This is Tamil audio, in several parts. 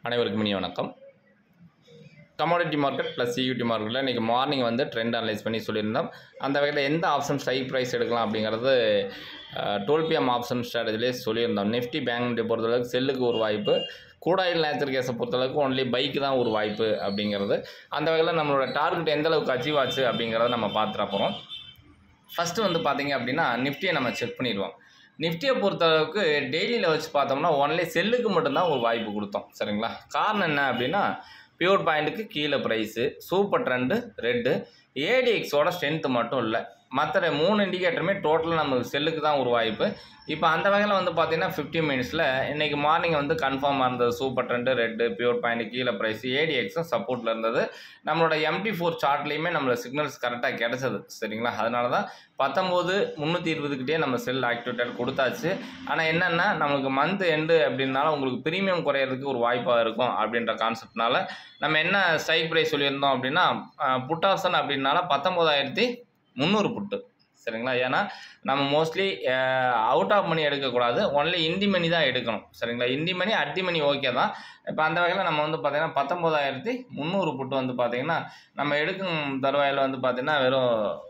அனைவருக்கும் இனிய வணக்கம் கமாடிட்டி மார்க்கெட் ப்ளஸ் சியூட்டி மார்க்கெட்டில் இன்றைக்கி மார்னிங் வந்து ட்ரெண்ட் அனலைஸ் பண்ணி சொல்லியிருந்தோம் அந்த வகையில் எந்த ஆப்ஷன் ஸ்ட்ரைக் ப்ரைஸ் எடுக்கலாம் அப்படிங்கிறது டுவெல் பிஎம் ஆப்ஷன் ஸ்ட்ராட்டஜிலே சொல்லியிருந்தோம் நிஃப்டி பேங்க் நிஃப்டி பொறுத்தளவுக்கு செல்லுக்கு ஒரு வாய்ப்பு கூடாயில் நேச்சர் கேஸை பொறுத்தளவுக்கு ஒன்லி பைக்கு தான் ஒரு வாய்ப்பு அப்படிங்கிறது அந்த வகையில் நம்மளோட டார்கெட் எந்த அளவுக்கு அச்சீவ் ஆச்சு அப்படிங்கிறத நம்ம பார்த்துட போகிறோம் ஃபஸ்ட்டு வந்து பார்த்தீங்க அப்படின்னா நிஃப்டியை நம்ம செக் பண்ணிடுவோம் நிஃப்டியை பொறுத்தளவுக்கு டெய்லியில் வச்சு பார்த்தோம்னா ஒன்லி செல்லுக்கு மட்டும்தான் ஒரு வாய்ப்பு கொடுத்தோம் சரிங்களா காரணம் என்ன அப்படின்னா பியூர் பாயிண்ட்டுக்கு கீழே ப்ரைஸு சூப்பர் ட்ரெண்டு ரெட்டு ஏடிஎக்ஸோட ஸ்ட்ரென்த்து மட்டும் இல்லை மற்ற மூணு இண்டிகேட்டருமே டோட்டலாக நமக்கு செல்லுக்கு தான் ஒரு வாய்ப்பு இப்போ அந்த வகையில் வந்து பார்த்தீங்கன்னா ஃபிஃப்டி மினிட்ஸில் இன்றைக்கி மார்னிங் வந்து கன்ஃபார்மாக இருந்தது super trend red pure point கீழே ப்ரைஸ் ஏடிஎக்ஸும் சப்போர்ட்டில் இருந்தது நம்மளோட எம்டி ஃபோர் சார்ட்லேயுமே நம்மளோட சிக்னல்ஸ் கரெக்டாக கிடச்சது சரிங்களா அதனால தான் பத்தொம்போது முந்நூற்றி இருபதுக்கிட்டே நம்ம செல் ஆக்டிவேட்டட் கொடுத்தாச்சு ஆனால் என்னென்னா நம்மளுக்கு மந்த் எண்டு அப்படின்னால உங்களுக்கு ப்ரீமியம் குறையிறதுக்கு ஒரு வாய்ப்பாக இருக்கும் அப்படின்ற கான்செப்ட்னால நம்ம என்ன ஸ்ட்ரைக் ப்ரைஸ் சொல்லியிருந்தோம் அப்படின்னா புட் ஆப்ஷன் அப்படின்னால பத்தொம்போதாயிரத்தி முந்நூறு புட்டு சரிங்களா ஏன்னா நம்ம மோஸ்ட்லி அவுட் ஆஃப் மணி எடுக்கக்கூடாது ஒன்லி இந்தி மணி தான் எடுக்கணும் சரிங்களா இந்தி மணி அட்டி மணி ஓகே தான் இப்போ அந்த வகையில் நம்ம வந்து பார்த்திங்கன்னா பத்தொம்போதாயிரத்தி முந்நூறு புட்டு வந்து பார்த்திங்கன்னா நம்ம எடுக்கும் தருவாயில் வந்து பார்த்திங்கன்னா வெறும்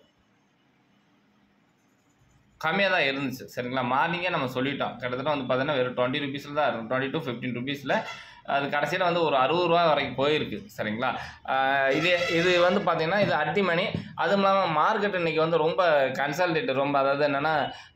கம்மியாக தான் இருந்துச்சு சரிங்களா மார்னிங்கே நம்ம சொல்லிட்டோம் கிட்டத்தட்ட வந்து பார்த்தீங்கன்னா வெறும் டுவெண்ட்டி ருபீஸில் தான் இருக்கும் டுவெண்ட்டி டு ஃபிஃப்டின் ருபீஸில் அது கடைசியில் வந்து ஒரு அறுபது ரூபா வரைக்கும் போயிருக்கு சரிங்களா இது இது வந்து பார்த்திங்கன்னா இது அட்டி மணி அதுவும் இல்லாமல் மார்க்கெட் இன்றைக்கி வந்து ரொம்ப கன்சல்டேட் ரொம்ப அதாவது என்னென்னா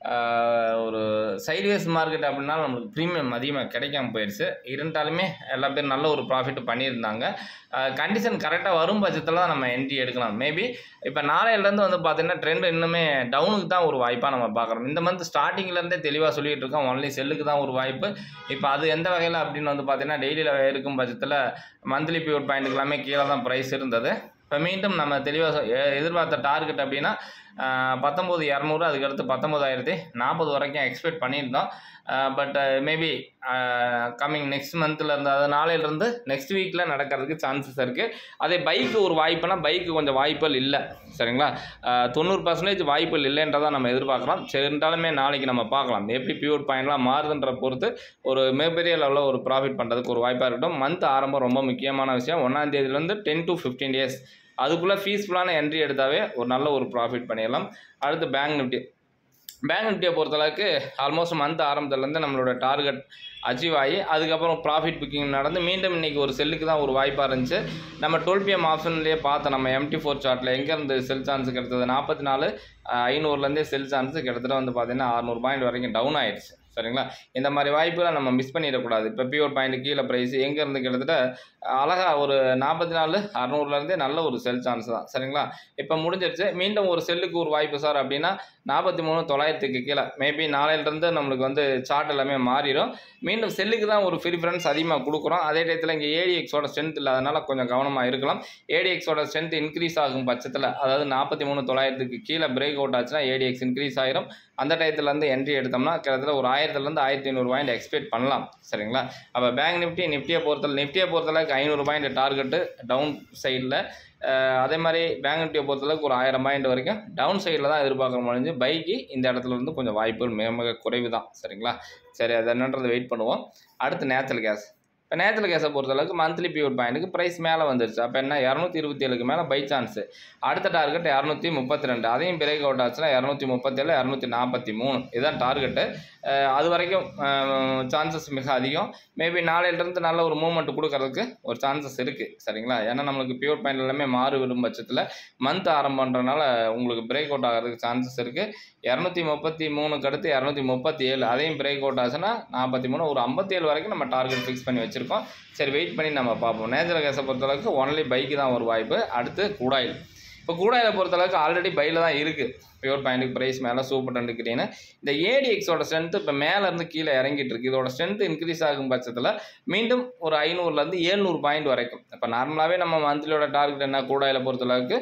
ஒரு சைட்வேஸ் மார்க்கெட் அப்படின்னா நம்மளுக்கு ப்ரீமியம் அதிகமாக கிடைக்காம போயிடுச்சு இருந்தாலுமே எல்லா பேரும் நல்ல ஒரு ப்ராஃபிட் பண்ணியிருந்தாங்க கண்டிஷன் கரெக்டாக வரும் பட்சத்தில் தான் நம்ம என்ட்ரி எடுக்கலாம் மேபி இப்போ நாளையிலேருந்து வந்து பார்த்திங்கன்னா ட்ரெண்ட் இன்னுமே டவுனுக்கு தான் ஒரு வாய்ப்பாக நம்ம பார்க்குறோம் இந்த மந்த் ஸ்டார்டிங்லேருந்தே தெளிவாக சொல்லிகிட்டு இருக்கோம் ஒன்லி செல்லுக்கு தான் ஒரு வாய்ப்பு இப்போ அது எந்த வகையில் அப்படின்னு வந்து பார்த்திங்கன்னா டெய்லியில் இருக்கும் பட்சத்தில் மந்த்லி பியூர் பாயிண்ட்டுக்கு எல்லாமே கீழே தான் ப்ரைஸ் இருந்தது இப்போ மீண்டும் நம்ம தெளிவாக எதிர்பார்த்த டார்கெட் அப்படின்னா பத்தொம்போது இரநூறு அதுக்கடுத்து பத்தொம்போதாயிரத்தி நாற்பது வரைக்கும் எக்ஸ்பெக்ட் பண்ணியிருந்தோம் பட் மேபி கம்மிங் நெக்ஸ்ட் மந்தில் இருந்து அதாவது நாளையிலேருந்து நெக்ஸ்ட் வீக்கில் நடக்கிறதுக்கு சான்சஸ் இருக்குது அதே பைக்கு ஒரு வாய்ப்புனா பைக்கு கொஞ்சம் வாய்ப்புகள் இல்லை சரிங்களா தொண்ணூறு பர்சன்டேஜ் வாய்ப்புகள் இல்லைன்றதான் நம்ம எதிர்பார்க்குறோம் சரி இருந்தாலுமே நாளைக்கு நம்ம பார்க்கலாம் எப்படி பியூர் பாயிண்ட்லாம் மாறுதுன்ற பொறுத்து ஒரு மிகப்பெரிய லெவலில் ஒரு ப்ராஃபிட் பண்ணுறதுக்கு ஒரு வாய்ப்பாக இருக்கட்டும் மந்த் ஆரம்பம் ரொம்ப முக்கியமான விஷயம் ஒன்றாம் தேதியிலேருந்து டென் டு ஃபிஃப்டீன் டேஸ் அதுக்குள்ளே ஃபீஸ்ஃபுல்லான என்ட்ரி எடுத்தாவே ஒரு நல்ல ஒரு ப்ராஃபிட் பண்ணிடலாம் அடுத்து பேங்க் நிஃப்டி பேங்க் நிஃப்டியை பொறுத்தளவுக்கு ஆல்மோஸ்ட் மந்த் ஆரம்பத்துலேருந்து நம்மளோட டார்கெட் அச்சீவ் ஆகி அதுக்கப்புறம் ப்ராஃபிட் புக்கிங் நடந்து மீண்டும் இன்றைக்கி ஒரு செல்லுக்கு தான் ஒரு வாய்ப்பாக இருந்துச்சு நம்ம டுவெல் பிஎம் ஆப்ஷன்லேயே பார்த்தோம் நம்ம எம்டி ஃபோர் சார்ட்டில் எங்கேருந்து செல் சான்ஸ் கிடைத்தது நாற்பத்தி நாலு ஐநூறுலேருந்தே செல் சான்ஸ் கிட்டத்தட்ட வந்து பார்த்திங்கன்னா அறநூறு பாயிண்ட் வரைக்கும் டவுன் ஆயிடுச்சு சரிங்களா இந்த மாதிரி வாய்ப்புகளை நம்ம மிஸ் பண்ணிடக்கூடாது இப்போ பியூர் பாயிண்ட் கீழே ப்ரைஸ் எங்கேருந்து கிட்டத்தட்ட அழகாக ஒரு நாற்பத்தி நாலு அறநூறுலேருந்தே நல்ல ஒரு செல் சான்ஸ் தான் சரிங்களா இப்போ முடிஞ்சிருச்சு மீண்டும் ஒரு செல்லுக்கு ஒரு வாய்ப்பு சார் அப்படின்னா நாற்பத்தி மூணு தொள்ளாயிரத்துக்கு கீழே மேபி நாளையிலேருந்து நம்மளுக்கு வந்து சார்ட் எல்லாமே மாறிடும் மீண்டும் செல்லுக்கு தான் ஒரு ப்ரிஃபரன்ஸ் அதிகமாக கொடுக்குறோம் அதே டயத்தில் இங்கே ஏடிஎக்ஸோட ஸ்ட்ரென்த் இல்லாதனால கொஞ்சம் கவனமாக இருக்கலாம் ஏடிஎக்ஸோட ஸ்ட்ரென்த் இன்க்ரீஸ் ஆகும் பட்சத்தில் அதாவது நாற்பத்தி மூணு தொள்ளாயிரத்துக்கு கீழே பிரேக் அவுட் ஆச்சுன்னா ஏடிஎக்ஸ் இன்க்ரீஸ் ஆயிரும் அந்த டயத்துலேருந்து என்ட்ரி எடுத்தோம்னா கிட்டத்தட்ட ஒரு ஆயிரத்துலேருந்து ஆயிரத்தி ஐநூறு பாயிண்ட் எக்ஸ்பெக்ட் பண்ணலாம் சரிங்களா அப்போ பேங்க் நிஃப்டி நிஃப்டியை பொறுத்தல நிஃப்டியை பொறுத்தளவுக்கு ஐநூறு பாயிண்ட் டார்கெட்டு டவுன் சைடில் அதே மாதிரி பேங்க் நிஃப்டியை பொறுத்தளவுக்கு ஒரு ஆயிரம் பாயிண்ட் வரைக்கும் டவுன் சைடில் தான் எதிர்பார்க்க முடிஞ்சு பைக்கு இந்த இடத்துல இருந்து கொஞ்சம் வாய்ப்புகள் மிக மிக குறைவு தான் சரிங்களா சரி அது என்னன்றது வெயிட் பண்ணுவோம் அடுத்து நேச்சுரல் கேஸ் இப்போ நேச்சுரல் கேஸை பொறுத்தளவுக்கு மந்த்லி பியூர் பாயிண்ட்டுக்கு ப்ரைஸ் மேலே வந்துருச்சு அப்போ என்ன இரநூத்தி இருபத்தி ஏழுக்கு மேலே பை சான்ஸு அடுத்த டார்கெட் இரநூத்தி முப்பத்தி ரெண்டு அதையும் பிரேக் அவுட் ஆச்சுன்னா இரநூத்தி முப்பத்தேழு இரநூத்தி நாற்பத்தி மூணு இதுதான் டார்கெட்டு அது வரைக்கும் சான்சஸ் மிக அதிகம் மேபி நாளையிலேருந்து நல்ல ஒரு மூவ்மெண்ட் கொடுக்கறதுக்கு ஒரு சான்சஸ் இருக்குது சரிங்களா ஏன்னா நம்மளுக்கு பியூர் பாயிண்ட் எல்லாமே மாறு விடும் பட்சத்தில் மந்த் ஆரம்பன்றனால உங்களுக்கு பிரேக் அவுட் ஆகிறதுக்கு சான்சஸ் இருக்குது இரநூத்தி முப்பத்தி மூணுக்கு அடுத்து இரநூத்தி முப்பத்தி ஏழு அதையும் பிரேக் அவுட் ஆச்சுன்னா நாற்பத்தி மூணு ஒரு ஐம்பத்தி ஏழு வரைக்கும் நம்ம டார்கெட் ஃபிக்ஸ் பண்ணி வச்சுருக்கோம் சரி வெயிட் பண்ணி நம்ம பார்ப்போம் நேச்சுரல் கேஸை பொறுத்தளவுக்கு ஒன்லி பைக்கு தான் ஒரு வாய்ப்பு அடுத்து கூடாயில் இப்போ கூடாயில் பொறுத்தளவுக்கு ஆல்ரெடி பையில் தான் இருக்குது பியூர் பாயிண்ட்டுக்கு ப்ரைஸ் மேலே சூப்பர் டென் கிரீனு இந்த ஏடிஎக்ஸோட ஸ்ட்ரென்த்து இப்போ மேலேருந்து கீழே இறங்கிட்டு இருக்கு இதோட ஸ்ட்ரென்த் இன்க்ரீஸ் ஆகும் பட்சத்தில் மீண்டும் ஒரு ஐநூறுலேருந்து ஏழ்நூறு பாயிண்ட் வரைக்கும் இப்போ நார்மலாகவே நம்ம மந்த்லியோட டார்கெட் என்ன கூடாயில் பொறுத்தளவுக்கு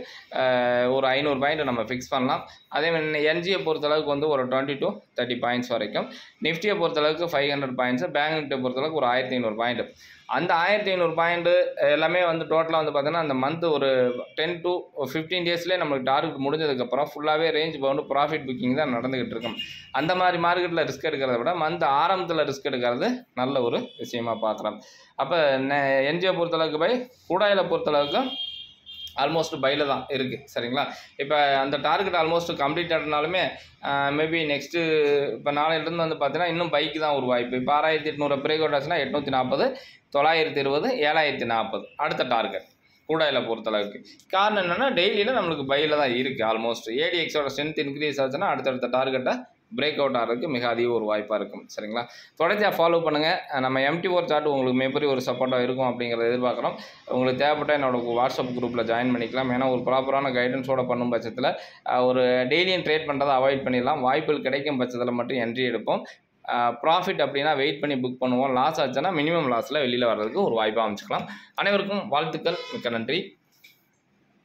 ஒரு ஐநூறு பாயிண்ட் நம்ம ஃபிக்ஸ் பண்ணலாம் அதே மாதிரி என்ஜியை பொறுத்தளவுக்கு வந்து ஒரு டுவெண்ட்டி டு தேர்ட்டி பாயிண்ட்ஸ் வரைக்கும் நிஃப்டியை பொறுத்தளவுக்கு ஃபைவ் ஹண்ட்ரட் பாயிண்ட்ஸு பேங்க் நிஃப்டியை பொறுத்தளவுக்கு ஒரு ஆயிரத்தி ஐநூறு பாயிண்ட் அந்த ஆயிரத்தி ஐநூறு பாயிண்ட்டு எல்லாமே வந்து டோட்டலாக வந்து பார்த்தீங்கன்னா அந்த மந்த் ஒரு டென் டு ஃபிஃப்டீன் டேஸ்லேயே நம்மளுக்கு டார்கெட் முடிஞ்சதுக்கப்புறம் ஃபுல்லாகவே range range bound profit booking தான் நடந்துக்கிட்டு இருக்கும் அந்த மாதிரி மார்க்கெட்டில் ரிஸ்க் எடுக்கிறத விட மந்த் ஆரம்பத்தில் ரிஸ்க் எடுக்கிறது நல்ல ஒரு விஷயமா பார்க்குறோம் அப்போ என்ஜிஓ பொறுத்தளவுக்கு பை கூடாயில் பொறுத்தளவுக்கு ஆல்மோஸ்ட் பையில் தான் இருக்குது சரிங்களா இப்போ அந்த டார்கெட் ஆல்மோஸ்ட் கம்ப்ளீட் ஆகினாலுமே மேபி நெக்ஸ்ட்டு இப்போ நாளையிலேருந்து வந்து பார்த்தீங்கன்னா இன்னும் பைக்கு தான் ஒரு வாய்ப்பு இப்போ ஆறாயிரத்தி எட்நூறு பிரேக் அவுட் ஆச்சுன்னா எட்நூற்றி நாற்பது தொள்ளாயிரத்தி இருபது ஏழாயிரத்தி நாற்பது அடுத்த டார்கெட் கூடாயில் பொறுத்தளவுக்கு காரணம் என்னென்னா டெய்லியில் நம்மளுக்கு பையில் தான் இருக்குது ஆல்மோஸ்ட் ஏடிஎக்ஸோட ஸ்ட்ரென்த் இன்க்ரீஸ் ஆச்சுன்னா அடுத்தடுத்த டார்கெட்டை பிரேக் அவுட் ஆகிறதுக்கு மிக அதிக ஒரு வாய்ப்பாக இருக்கும் சரிங்களா தொடர்ச்சியாக ஃபாலோ பண்ணுங்கள் நம்ம எம்டி ஒரு சார்ட் உங்களுக்கு மிகப்பெரிய ஒரு சப்போர்ட்டாக இருக்கும் அப்படிங்கிறத எதிர்பார்க்குறோம் உங்களுக்கு தேவைப்பட்ட என்னோட வாட்ஸ்அப் குரூப்பில் ஜாயின் பண்ணிக்கலாம் ஏன்னா ஒரு ப்ராப்பரான கைடன்ஸோட பண்ணும் பட்சத்தில் அஹ், ஒரு டெய்லியும் ட்ரேட் பண்ணுறதை அவாய்ட் பண்ணிடலாம் வாய்ப்புகள் கிடைக்கும் பட்சத்தில் மட்டும் என்ட்ரி எடுப்போம் ப்ராஃபிட் அப்படின்னா வெயிட் பண்ணி புக் பண்ணுவோம் லாஸ் ஆச்சுன்னா மினிமம் லாஸில் வெளியில் வர்றதுக்கு ஒரு வாய்ப்பாக அமைச்சுக்கலாம் அனைவருக்கும் வாழ்த்துக்கள் மிக்க நன்றி